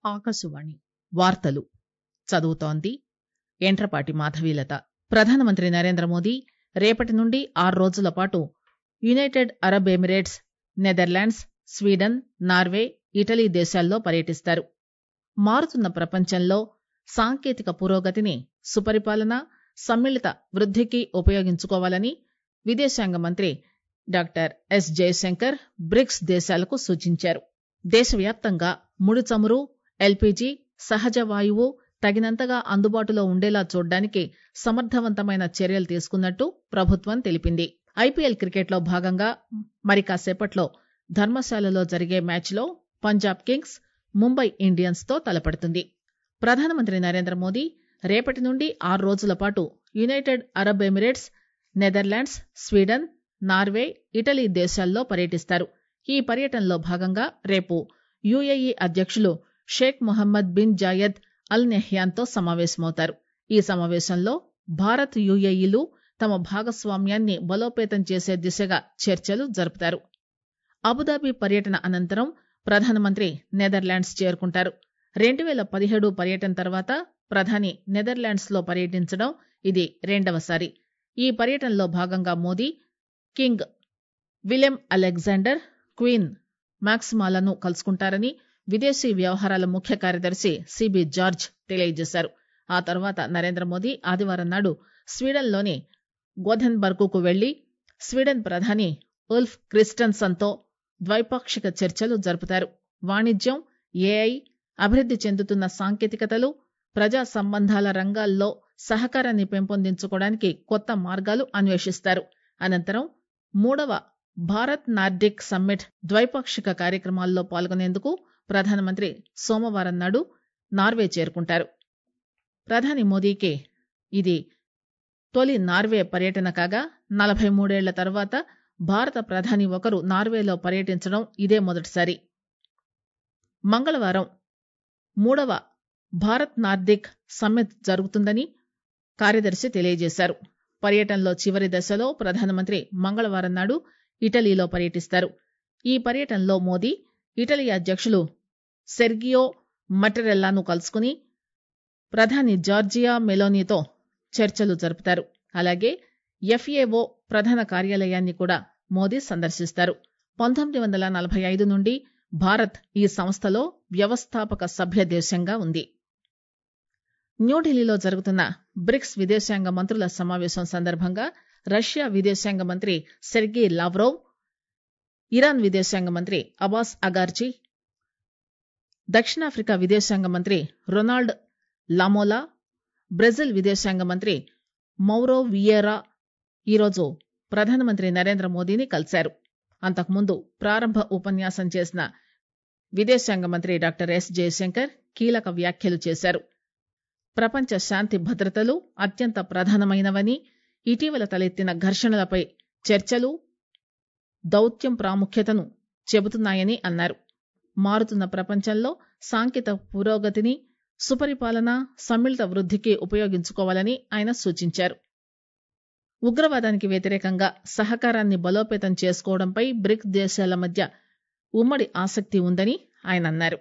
ఆకాశవాణి వార్తలు చదువుతోంది యంట్రపాటి మాధవీలత ప్రధానమంత్రి నరేంద్రమోదీ రేపటి నుండి ఆరు రోజుల పాటు United Arab Emirates Netherlands Sweden Norway Italy దేశాల్లో పర్యటిస్తారు మారుతున్న ప్రపంచంలో సాంకేతిక పురోగతిని సుపరిపాలన సమ్మిళిత వృద్దికి ఉపయోగించుకోవాలని విదేశాంగ మంత్రి డాక్టర్ ఎస్ జయశంకర్ బ్రిక్స్ దేశాలకు సూచించారు దేశవ్యాప్తంగా ముడి చమురు ఎల్పీజీ సహజ వాయువు తగినంతగా అందుబాటులో ఉండేలా చూడ్డానికి సమర్థవంతమైన చర్యలు తీసుకున్నట్టు ప్రభుత్వం తెలిపింది ఐపీఎల్ క్రికెట్లో భాగంగా మరి కాసేపట్లో ధర్మశాలలో జరిగే మ్యాచ్లో పంజాబ్ కింగ్స్ ముంబై ఇండియన్స్ తో తలపడుతుంది ప్రధానమంత్రి నరేంద్రమోదీ రేపటి నుండి ఆరు రోజుల పాటు United Arab Emirates Netherlands Sweden Norway Italy దేశాల్లో పర్యటిస్తారు ఈ పర్యటనలో భాగంగా రేపు యుఏఈ అధ్యకులు Sheikh Mohammed bin Zayed Al Nahyan తో సమావేశమవుతారు ఈ సమావేశంలో భారత్ యుఏఈలు తమ భాగస్వామ్యాన్ని బలోపేతం చేసే దిశగా చర్చలు జరుపుతారు అబుదాబి పర్యటన అనంతరం ప్రధానమంత్రి నెదర్లాండ్స్ చేరుకుంటారు రెండు పేల పదిహేడు పర్యటన తర్వాత ప్రధాని నెదర్లాండ్స్ లో పర్యటించడం ఇది రెండవసారి ఈ పర్యటనలో భాగంగా Modi King Willem Alexander Queen మాక్సిమాలను కలుసుకుంటారని విదేశీ వ్యవహారాల ముఖ్య కార్యదర్శి సిబి జార్జ్ తెలియజేశారు ఆ తర్వాత నరేంద్రమోదీ ఆదివారం నాడు స్వీడన్ లోని గోధెన్బర్గ్ కు వెళ్లి స్వీడన్ ప్రధాని ఉల్ఫ్ క్రిస్టన్సన్ తో ద్వైపాక్షిక చర్చలు జరుపుతారు వాణిజ్యం ఏఐ అభివృద్ది చెందుతున్న సాంకేతికతలు ప్రజా సంబంధాల రంగాల్లో సహకారాన్ని పెంపొందించుకోవడానికి కొత్త మార్గాలు అన్వేషిస్తారు అనంతరం మూడవ భారత్ నార్డిక్ సమ్మిట్ ద్వైపాక్షిక కార్యక్రమాల్లో పాల్గొనేందుకు ప్రధానమంత్రి సోమవారం నాడు నార్వే చేరుకుంటారు ప్రధాని మోదీకి ఇది తొలి నార్వే పర్యటన కాగా నలభై మూడేళ్ల తర్వాత భారత ప్రధాని ఒకరు నార్వేలో పర్యటించడం ఇదే మొదటిసారి మంగళవారం మూడవ భారత్ నార్దిక్ సమ్మిట్ జరుగుతుందని కార్యదర్శి తెలియజేశారు పర్యటనలో చివరి దశలో ప్రధానమంత్రి మంగళవారం నాడు ఇటలీలో పర్యటిస్తారు ఈ పర్యటనలో మోదీ ఇటలీ అధ్యకులు సెర్గియో మటరెల్లాను కలుసుకుని ప్రధాని జార్జియా మెలోనీతో చర్చలు జరుపుతారు అలాగే ఎఫ్ఏఓ ప్రధాన కార్యాలయాన్ని కూడా మోదీ సందర్శిస్తారు పంతొమ్మిది వందల నలభై ఐదు నుండి భారత్ ఈ సంస్థలో వ్యవస్థాపక సభ్య దేశంగా ఉంది న్యూఢిల్లీలో జరుగుతున్న బ్రిక్స్ విదేశాంగ మంత్రుల సమావేశం సందర్భంగా రష్యా విదేశాంగ మంత్రి సెర్గీ లావ్రోవ్ ఇరాన్ విదేశాంగ మంత్రి అబాస్ అగార్జీ దక్షిణాఫ్రికా విదేశాంగ మంత్రి రొనాల్డ్ లామోలా బ్రెజిల్ విదేశాంగ మంత్రి మౌరో వియేరా ఈరోజు ప్రధానమంత్రి నరేంద్ర మోదీని కలిశారు అంతకుముందు ప్రారంభ ఉపన్యాసం చేసిన విదేశాంగ మంత్రి డాక్టర్ ఎస్ జయశంకర్ కీలక వ్యాఖ్యలు చేశారు ప్రపంచ శాంతి భద్రతలు అత్యంత ప్రధానమైనవని ఇటీవల తలెత్తిన ఘర్షణలపై చర్చలు దౌత్యం ప్రాముఖ్యతను చెబుతున్నాయని అన్నారు మారుతున్న ప్రపంచంలో సాంకేతిక పురోగతిని సుపరిపాలన సమ్మిళిత వృద్దికి ఉపయోగించుకోవాలని ఆయన సూచించారు ఉగ్రవాదానికి వ్యతిరేకంగా సహకారాన్ని బలోపేతం చేసుకోవడంపై బ్రిక్స్ దేశాల మధ్య ఉమ్మడి ఆసక్తి ఉందని ఆయన అన్నారు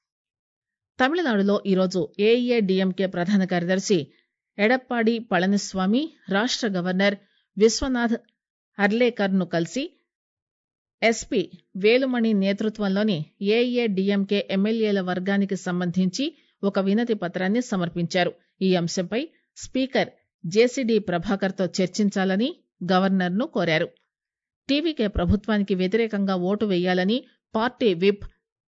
తమిళనాడులో ఈరోజు ఏఐఏడీఎంకే ప్రధాన కార్యదర్శి ఎడప్పాడి పళనిస్వామి రాష్ట గవర్నర్ విశ్వనాథ్ అర్లేకర్ ను కలిసి ఎస్పీ వేలుమణి నేతృత్వంలోని ఏఐఏడీఎంకే ఎమ్మెల్యేల వర్గానికి సంబంధించి ఒక వినతి పత్రాన్ని సమర్పించారు ఈ అంశంపై స్పీకర్ జేసీడీ ప్రభాకర్ తో చర్చించాలని గవర్నర్ ను కోరారు టీవీకే ప్రభుత్వానికి వ్యతిరేకంగా ఓటు వేయాలని పార్టీ విప్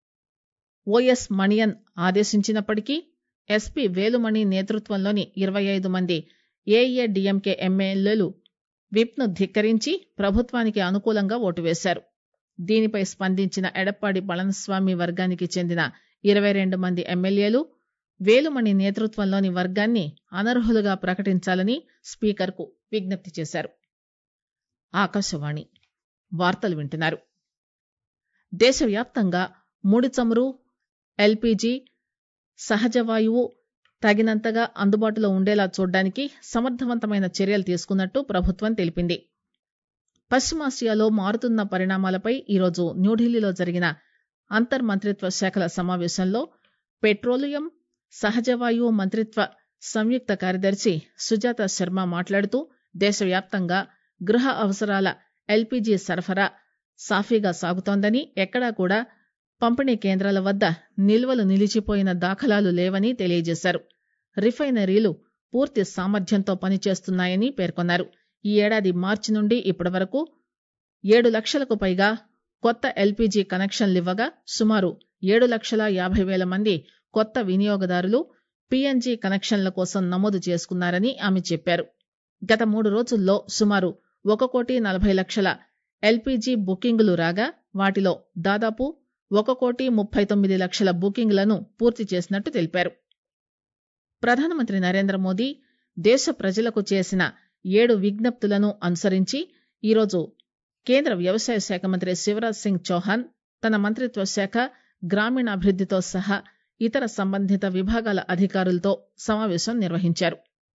ఓఎస్ మణియన్ ఆదేశించినప్పటికీ ఎస్పీ వేలుమణి నేతృత్వంలోని ఇరవై ఐదు మంది ఏఐఏడీఎంకే ఎమ్మెల్యేలు విప్ ను ధిక్కరించి ప్రభుత్వానికి అనుకూలంగా ఓటు వేశారు దీనిపై స్పందించిన ఎడప్పాడి పళనిస్వామి వర్గానికి చెందిన ఇరవై రెండు మంది ఎమ్మెల్యేలు వేలుమణి నేతృత్వంలోని వర్గాన్ని అనర్హులుగా ప్రకటించాలని స్పీకర్ కు విజ్ఞప్తి చేశారు ఆకాశవాణి వార్తలు వింటున్నారు దేశవ్యాప్తంగా ముడి చమురు ఎల్పీజీ సహజ వాయువు తగినంతగా అందుబాటులో ఉండేలా చూడడానికి సమర్థవంతమైన చర్యలు తీసుకున్నట్టు ప్రభుత్వం తెలిపింది పశ్చిమాసియాలో మారుతున్న పరిణామాలపై ఈరోజు న్యూఢిల్లీలో జరిగిన అంతర్ మంత్రిత్వ శాఖల సమావేశంలో పెట్రోలియం సహజవాయువు మంత్రిత్వ సంయుక్త కార్యదర్శి సుజాత శర్మ మాట్లాడుతూ దేశవ్యాప్తంగా గృహ అవసరాల ఎల్పీజీ సరఫరా సాఫీగా సాగుతోందని ఎక్కడా కూడా పంపిణీ కేంద్రాల వద్ద నిల్వలు నిలిచిపోయిన దాఖలాలు లేవని తెలియజేశారు రిఫైనరీలు పూర్తి సామర్థ్యంతో పనిచేస్తున్నాయని పేర్కొన్నారు ఈ ఏడాది మార్చి నుండి ఇప్పటి వరకు ఏడు లక్షలకు పైగా కొత్త ఎల్పీజీ కనెక్షన్లివ్వగా సుమారు ఏడు లక్షల యాభై వేల మంది కొత్త వినియోగదారులు పీఎన్జీ కనెక్షన్ల కోసం నమోదు చేసుకున్నారని ఆమె చెప్పారు గత మూడు రోజుల్లో సుమారు ఒక కోటి నలభై లక్షల ఎల్పీజీ బుకింగులు రాగా వాటిలో దాదాపు ఒక కోటి ముప్పై తొమ్మిది లక్షల బుకింగ్లను పూర్తి చేసినట్టు తెలిపారు ప్రధానమంత్రి నరేంద్ర మోదీ దేశ ప్రజలకు చేసిన ఏడు విజ్ఞప్తులను అనుసరించి ఈరోజు కేంద్ర వ్యవసాయ శాఖ మంత్రి శివరాజ్ సింగ్ చౌహాన్ తన మంత్రిత్వ శాఖ గ్రామీణాభివృద్దితో సహా ఇతర సంబంధిత విభాగాల అధికారులతో సమావేశం నిర్వహించారు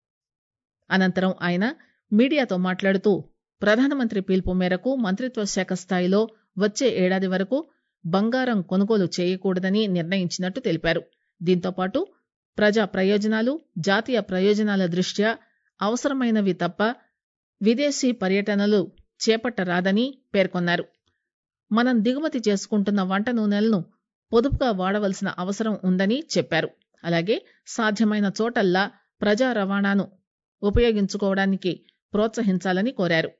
అనంతరం ఆయన మీడియాతో మాట్లాడుతూ ప్రధానమంత్రి పిలుపు మేరకు మంత్రిత్వ శాఖ స్థాయిలో వచ్చే ఏడాది వరకు బంగారం కొనుగోలు చేయకూడదని నిర్ణయించినట్టు తెలిపారు దీంతోపాటు ప్రజా ప్రయోజనాలు జాతీయ ప్రయోజనాల దృష్ట్యా అవసరమైనవి తప్ప విదేశీ పర్యటనలు చేపట్టరాదని పేర్కొన్నారు మనం దిగుమతి చేసుకుంటున్న వంట నూనెలను పొదుపుగా వాడవలసిన అవసరం ఉందని చెప్పారు అలాగే సాధ్యమైన చోటల్లా ప్రజా రవాణాను ఉపయోగించుకోవడానికి ప్రోత్సహించాలని కోరారు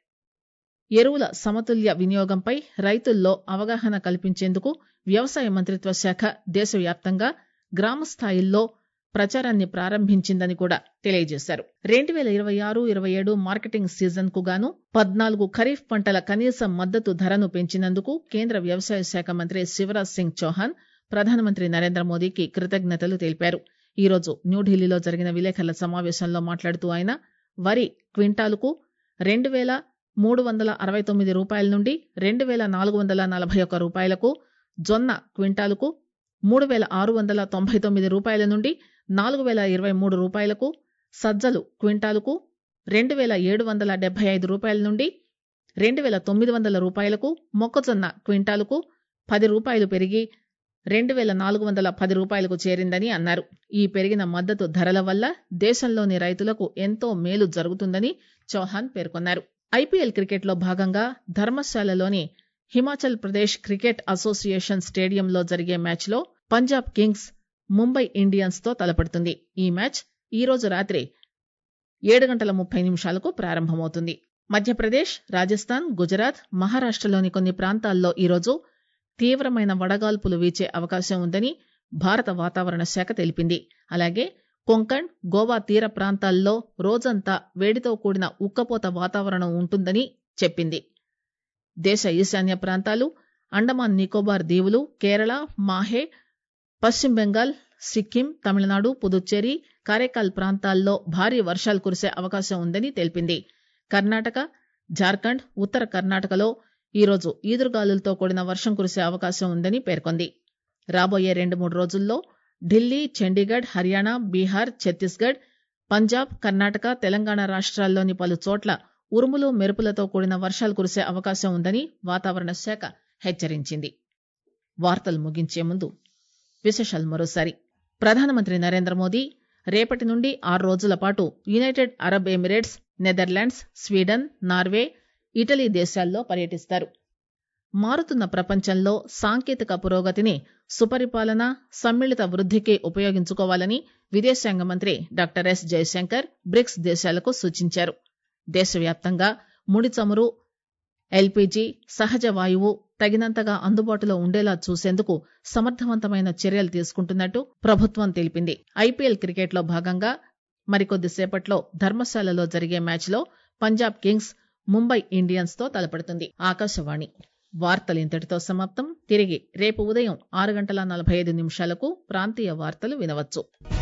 ఎరువుల సమతుల్య వినియోగంపై రైతుల్లో అవగాహన కల్పించేందుకు వ్యవసాయ మంత్రిత్వ శాఖ దేశవ్యాప్తంగా గ్రామ స్థాయిల్లో ప్రచారాన్ని ప్రారంభించిందని కూడా తెలియజేశారు రెండు పేల ఇరవై ఆరు ఇరవై ఏడు మార్కెటింగ్ సీజన్ కు గాను పద్నాలుగు ఖరీఫ్ పంటల కనీస మద్దతు ధరను పెంచినందుకు కేంద్ర వ్యవసాయ శాఖ మంత్రి శివరాజ్ సింగ్ చౌహాన్ ప్రధానమంత్రి నరేంద్ర మోదీకి కృతజ్ఞతలు తెలిపారు ఈ రోజు న్యూఢిల్లీలో జరిగిన విలేకరుల సమావేశంలో మాట్లాడుతూ ఆయన వరి క్వింటాలుకు రెండు వేల మూడు వందల అరవై తొమ్మిది రూపాయల నుండి రెండు వేల నాలుగు వందల నలభై ఒక్క రూపాయలకు జొన్న క్వింటాలుకు మూడు వేల ఆరు వందల తొంభై తొమ్మిది రూపాయల నుండి నాలుగు వేల ఇరవై మూడు రూపాయలకు సజ్జలు క్వింటాలుకు రెండు వేల ఏడు వందల డెబ్బై ఐదు రూపాయల నుండి రెండు వేల తొమ్మిది వందల రూపాయలకు మొక్కజొన్న క్వింటాలుకు పది రూపాయలు పెరిగి రెండు వేల నాలుగు వందల పది రూపాయలకు చేరిందని అన్నారు ఈ పెరిగిన మద్దతు ధరల వల్ల దేశంలోని రైతులకు ఎంతో మేలు జరుగుతుందని చౌహాన్ పేర్కొన్నారు ఐపీఎల్ క్రికెట్లో భాగంగా ధర్మశాలలోని హిమాచల్ ప్రదేశ్ క్రికెట్ అసోసియేషన్ స్టేడియంలో జరిగే మ్యాచ్లో పంజాబ్ కింగ్స్ ముంబై ఇండియన్స్ తో తలపడుతుంది ఈ మ్యాచ్ ఈ రోజు రాత్రి ఏడు గంటల ముప్పై నిమిషాలకు ప్రారంభమవుతుంది మధ్యప్రదేశ్ రాజస్థాన్ గుజరాత్ మహారాష్టలోని కొన్ని ప్రాంతాల్లో ఈరోజు తీవ్రమైన వడగాల్పులు వీచే అవకాశం ఉందని భారత వాతావరణ శాఖ తెలిపింది అలాగే కొంకణ్ గోవా తీర ప్రాంతాల్లో రోజంతా వేడితో కూడిన ఉక్కపోత వాతావరణం ఉంటుందని చెప్పింది దేశ ఈశాన్య ప్రాంతాలు అండమాన్ నికోబార్ దీవులు కేరళ మాహే పశ్చిమ బెంగాల్ సిక్కిం తమిళనాడు పుదుచ్చేరి కారైకాల్ ప్రాంతాల్లో భారీ వర్షాలు కురిసే అవకాశం ఉందని తెలిపింది కర్ణాటక జార్ఖండ్ ఉత్తర కర్ణాటకలో ఈరోజు ఈదురుగాలులతో కూడిన వర్షం కురిసే అవకాశం ఉందని పేర్కొంది రాబోయే రెండు మూడు రోజుల్లో ఢిల్లీ చండీగఢ్ హర్యానా బీహార్ ఛత్తీస్గఢ్ పంజాబ్ కర్ణాటక తెలంగాణ రాష్ట్రాల్లోని పలు చోట్ల ఉరుములు మెరుపులతో కూడిన వర్షాలు కురిసే అవకాశం ఉందని వాతావరణ శాఖ హెచ్చరించింది వార్తలు ముగించే ముందు విశేషాలు మరోసారి ప్రధానమంత్రి నరేంద్ర మోదీ రేపటి నుండి ఆరు రోజుల పాటు United Arab Emirates Netherlands Sweden Norway Italy దేశాల్లో పర్యటిస్తారు మారుతున్న ప్రపంచంలో సాంకేతిక పురోగతిని సుపరిపాలన సమ్మిళిత వృద్దికి ఉపయోగించుకోవాలని విదేశాంగ మంత్రి డాక్టర్ ఎస్ జయశంకర్ బ్రిక్స్ దేశాలకు సూచించారు దేశవ్యాప్తంగా ముడి చమురు ఎల్పీజీ సహజ వాయువు తగినంతగా అందుబాటులో ఉండేలా చూసేందుకు సమర్థవంతమైన చర్యలు తీసుకుంటున్నట్టు ప్రభుత్వం తెలిపింది ఐపీఎల్ క్రికెట్లో భాగంగా మరికొద్దిసేపట్లో ధర్మశాలలో జరిగే మ్యాచ్లో పంజాబ్ కింగ్స్ ముంబై ఇండియన్స్ తో తలపడుతుంది ఆకాశవాణి వార్తలు ఇంతటితో సమాప్తం తిరిగి రేపు ఉదయం ఆరు గంటల నలభై ఐదు నిమిషాలకు ప్రాంతీయ వార్తలు వినవచ్చు